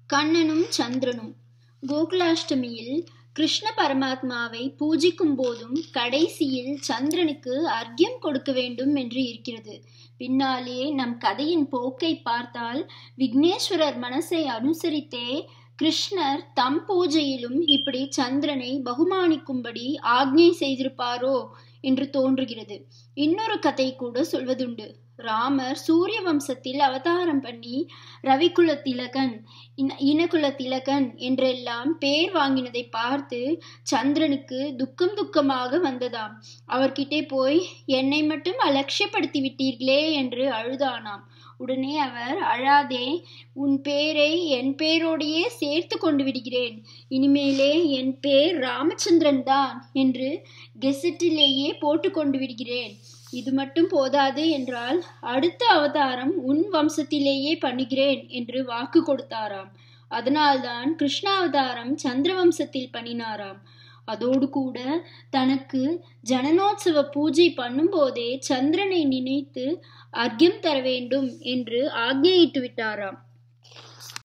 கண்ணனும் சந்திரனும் கோகுலாஷ்டமியில் கிருஷ்ண பரமாத்மாவை பூஜிக்கும் போதும் கடைசியில் சந்திரனுக்கு அர்க்கியம் கொடுக்க வேண்டும் என்று இருக்கிறது பின்னாலே நம் கதையின் போக்கை பார்த்தால் விக்னேஸ்வரர் மனசை அனுசரித்தே கிருஷ்ணர் தம் பூஜையிலும் இப்படி சந்திரனை பகுமானிக்கும்படி ஆக்ஞை செய்திருப்பாரோ என்று தோன்றுகிறது இன்னொரு கதை கூட சொல்வதுண்டு ராமர் சூரிய வம்சத்தில் அவதாரம் பண்ணி ரவிகுல திலகன் இனகுல திலகன் என்றெல்லாம் பேர் வாங்கினதை பார்த்து சந்திரனுக்கு துக்கம் துக்கமாக வந்ததாம் அவர்கிட்டே போய் என்னை மட்டும் அலட்சியப்படுத்தி விட்டீர்களே என்று அழுதானாம் உடனே அவர் அழாதே உன் பேரை என் பேரோடையே சேர்த்து கொண்டு விடுகிறேன் இனிமேலே என் பேர் ராமச்சந்திரன் தான் என்று கெசட்டிலேயே போட்டு கொண்டு விடுகிறேன் இது மட்டும் போதாது என்றால் அடுத்த அவதாரம் உன் வம்சத்திலேயே பண்ணுகிறேன் என்று வாக்கு கொடுத்தாராம் அதனால்தான் கிருஷ்ணாவதாரம் சந்திர வம்சத்தில் பண்ணினாராம் அதோடு கூட தனக்கு ஜனனோத்சவ பூஜை பண்ணும்போதே சந்திரனை நினைத்து அர்க்கியம் தர வேண்டும் என்று ஆக்ஞையிட்டு விட்டாராம்